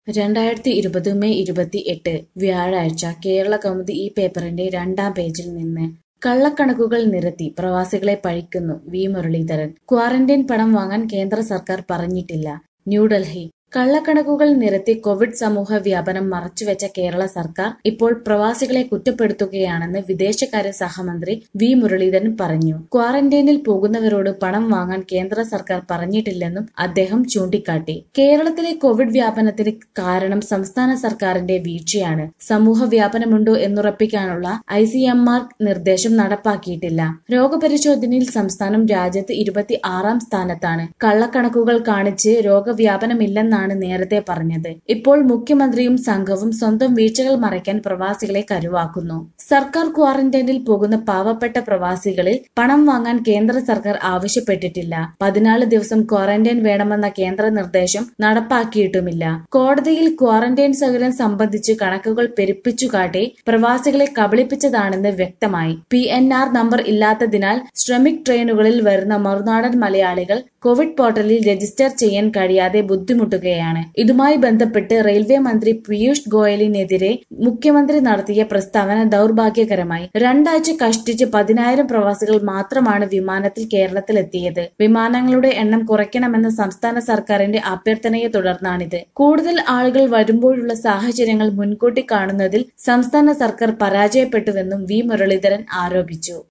രണ്ടായിരത്തി ഇരുപത് മെയ് ഇരുപത്തിഎട്ട് വ്യാഴാഴ്ച കേരളകൗമുദി ഈ പേപ്പറിന്റെ രണ്ടാം പേജിൽ നിന്ന് കള്ളക്കണക്കുകൾ നിരത്തി പ്രവാസികളെ പഴിക്കുന്നു വി മുരളീധരൻ ക്വാറന്റൈൻ പണം വാങ്ങാൻ കേന്ദ്ര സർക്കാർ പറഞ്ഞിട്ടില്ല ന്യൂഡൽഹി കള്ളക്കണക്കുകൾ നിരത്തി കോവിഡ് സമൂഹ വ്യാപനം മറച്ചുവെച്ച കേരള സർക്കാർ ഇപ്പോൾ പ്രവാസികളെ കുറ്റപ്പെടുത്തുകയാണെന്ന് വിദേശകാര്യ സഹമന്ത്രി വി മുരളീധരൻ പറഞ്ഞു ക്വാറന്റൈനിൽ പോകുന്നവരോട് പണം വാങ്ങാൻ കേന്ദ്ര സർക്കാർ പറഞ്ഞിട്ടില്ലെന്നും അദ്ദേഹം ചൂണ്ടിക്കാട്ടി കേരളത്തിലെ കോവിഡ് വ്യാപനത്തിന് കാരണം സംസ്ഥാന സർക്കാരിന്റെ വീഴ്ചയാണ് സമൂഹ വ്യാപനമുണ്ടോ എന്നുറപ്പിക്കാനുള്ള ഐ സി എം ആർ നിർദ്ദേശം നടപ്പാക്കിയിട്ടില്ല രോഗപരിശോധനയിൽ സംസ്ഥാനം രാജ്യത്ത് ഇരുപത്തി ആറാം സ്ഥാനത്താണ് കള്ളക്കണക്കുകൾ കാണിച്ച് രോഗവ്യാപനമില്ലെന്നാണ് നേരത്തെ പറഞ്ഞത് ഇപ്പോൾ മുഖ്യമന്ത്രിയും സംഘവും സ്വന്തം വീഴ്ചകൾ മറയ്ക്കാൻ പ്രവാസികളെ കരുവാക്കുന്നു സർക്കാർ ക്വാറന്റൈനിൽ പോകുന്ന പാവപ്പെട്ട പ്രവാസികളിൽ പണം വാങ്ങാൻ കേന്ദ്ര സർക്കാർ ആവശ്യപ്പെട്ടിട്ടില്ല പതിനാല് ദിവസം ക്വാറന്റൈൻ വേണമെന്ന കേന്ദ്ര നിർദ്ദേശം നടപ്പാക്കിയിട്ടുമില്ല കോടതിയിൽ ക്വാറന്റൈൻ സൗകര്യം സംബന്ധിച്ച് കണക്കുകൾ പെരുപ്പിച്ചു കാട്ടി പ്രവാസികളെ കബളിപ്പിച്ചതാണെന്ന് വ്യക്തമായി പി എൻ ആർ നമ്പർ ഇല്ലാത്തതിനാൽ ശ്രമിക് ട്രെയിനുകളിൽ വരുന്ന മറുനാടൻ മലയാളികൾ കോവിഡ് പോർട്ടലിൽ രജിസ്റ്റർ ചെയ്യാൻ കഴിയാതെ ബുദ്ധിമുട്ടുകയാണ് ഇതുമായി ബന്ധപ്പെട്ട് റെയിൽവേ മന്ത്രി പീയൂഷ് ഗോയലിനെതിരെ മുഖ്യമന്ത്രി നടത്തിയ പ്രസ്താവന ദൗർഭാഗ്യകരമായി രണ്ടാഴ്ച കഷ്ടിച്ച് പതിനായിരം പ്രവാസികൾ മാത്രമാണ് വിമാനത്തിൽ കേരളത്തിലെത്തിയത് വിമാനങ്ങളുടെ എണ്ണം കുറയ്ക്കണമെന്ന സംസ്ഥാന സർക്കാരിന്റെ അഭ്യർത്ഥനയെ തുടർന്നാണിത് കൂടുതൽ ആളുകൾ വരുമ്പോഴുള്ള സാഹചര്യങ്ങൾ മുൻകൂട്ടി കാണുന്നതിൽ സംസ്ഥാന സർക്കാർ പരാജയപ്പെട്ടുവെന്നും വി മുരളീധരൻ ആരോപിച്ചു